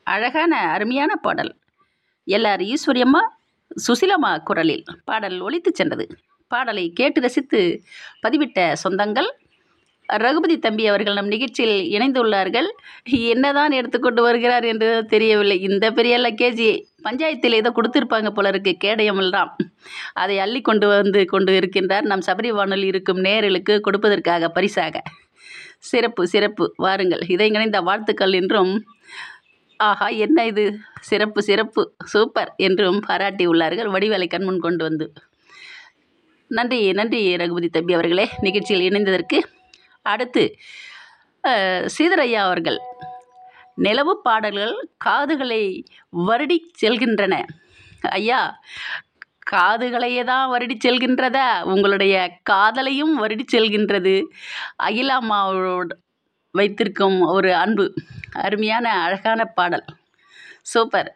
அழகான அருமையான பாடல் எல்ஆர் ஈஸ்வரியம்மா சுசிலம்மா குரலில் பாடல் ஒலித்துச் சென்றது பாடலை கேட்டு ரசித்து பதிவிட்ட சொந்தங்கள் ரகுபதி தம்பி அவர்கள் நம் நிகழ்ச்சியில் இணைந்துள்ளார்கள் என்னதான் எடுத்துக்கொண்டு வருகிறார் என்று தெரியவில்லை இந்த பெரிய லக்கேஜி பஞ்சாயத்தில் ஏதோ கொடுத்திருப்பாங்க போல இருக்கு கேடயமெல்லாம் அதை அள்ளி கொண்டு வந்து கொண்டு இருக்கின்றார் நம் சபரி வானொலி இருக்கும் நேயர்களுக்கு கொடுப்பதற்காக பரிசாக சிறப்பு சிறப்பு வாருங்கள் இதை இணைந்த வாழ்த்துக்கள் என்றும் ஆஹா என்ன இது சிறப்பு சிறப்பு சூப்பர் என்றும் பாராட்டி உள்ளார்கள் வடிவேலை கண்முன் கொண்டு வந்து நன்றி நன்றி ரகுபதி தம்பி அவர்களே நிகழ்ச்சியில் இணைந்ததற்கு அடுத்து அஹ், சீதரையா அவர்கள் நிலவு பாடல்கள் காதுகளை வருடி செல்கின்றன ஐயா காதுகளையே தான் வருடி செல்கின்றதா உங்களுடைய காதலையும் வருடி செல்கின்றது அகிலாம்மாவோட வைத்திருக்கும் ஒரு அன்பு அருமையான அழகான பாடல் சூப்பர்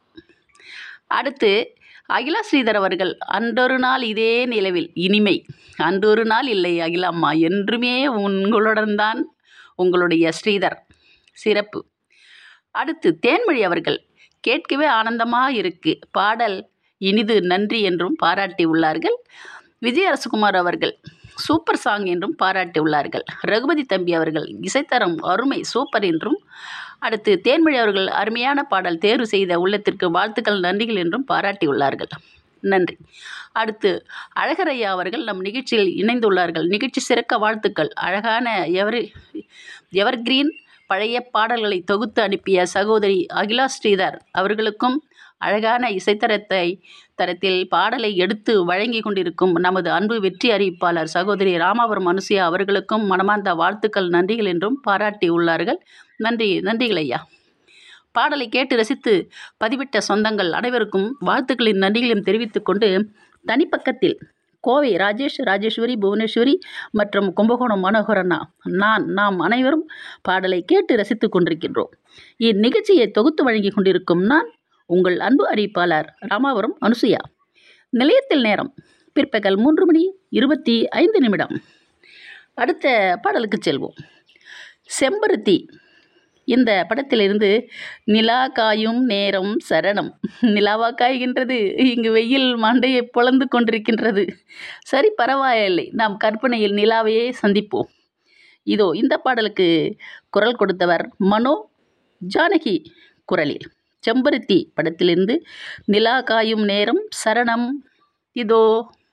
அடுத்து அகிலா ஸ்ரீதர் அவர்கள் அன்றொரு நாள் இதே நிலவில் இனிமை அன்றொரு நாள் இல்லை அகிலாம்மா என்றுமே உங்களுடன் தான் உங்களுடைய ஸ்ரீதர் சிறப்பு அடுத்து தேன்மொழி அவர்கள் கேட்கவே ஆனந்தமாக இருக்கு பாடல் இனிது நன்றி என்றும் பாராட்டி உள்ளார்கள் விஜய் அரசகுமார் அவர்கள் சூப்பர் சாங் என்றும் பாராட்டி உள்ளார்கள் ரகுபதி தம்பி அவர்கள் இசைத்தரம் அருமை சூப்பர் என்றும் அடுத்து தேன்மொழி அவர்கள் அருமையான பாடல் தேர்வு செய்த உள்ளத்திற்கு வாழ்த்துக்கள் நன்றிகள் என்றும் பாராட்டி உள்ளார்கள் நன்றி அடுத்து அழகரையா அவர்கள் நம் நிகழ்ச்சியில் இணைந்துள்ளார்கள் நிகழ்ச்சி சிறக்க வாழ்த்துக்கள் அழகான எவர் எவர் கிரீன் பழைய பாடல்களை தொகுத்து அனுப்பிய சகோதரி அகிலா ஸ்ரீதர் அவர்களுக்கும் அழகான இசைத்தரத்தை தரத்தில் பாடலை எடுத்து வழங்கி கொண்டிருக்கும் நமது அன்பு வெற்றி அறிவிப்பாளர் சகோதரி ராமாபுரம் அனுசுயா அவர்களுக்கும் மனமார்ந்த வாழ்த்துக்கள் நன்றிகள் என்றும் பாராட்டி உள்ளார்கள் நன்றி நன்றிகள் ஐயா பாடலை கேட்டு ரசித்து பதிவிட்ட சொந்தங்கள் அனைவருக்கும் வாழ்த்துக்களின் நன்றிகளையும் தெரிவித்துக் கொண்டு தனிப்பக்கத்தில் கோவை ராஜேஷ் ராஜேஸ்வரி புவனேஸ்வரி மற்றும் கும்பகோணம் மனோகரண்ணா நான் நாம் அனைவரும் பாடலை கேட்டு ரசித்துக் கொண்டிருக்கின்றோம் இந்நிகழ்ச்சியை தொகுத்து வழங்கி கொண்டிருக்கும் நான் உங்கள் அன்பு அறிவிப்பாளர் ராமாபுரம் அனுசுயா நிலையத்தில் நேரம் பிற்பகல் மூன்று மணி இருபத்தி ஐந்து நிமிடம் அடுத்த பாடலுக்கு செல்வோம் செம்பருத்தி இந்த படத்திலிருந்து நிலா காயும் நேரம் சரணம் நிலாவா காய்கின்றது இங்கு வெயில் மண்டையை பொளந்து கொண்டிருக்கின்றது சரி பரவாயில்லை நாம் கற்பனையில் நிலாவையே சந்திப்போம் இதோ இந்த பாடலுக்கு குரல் கொடுத்தவர் மனோ ஜானகி குரலில் செம்பருத்தி படத்திலிருந்து நிலா காயும் நேரம் சரணம் இதோ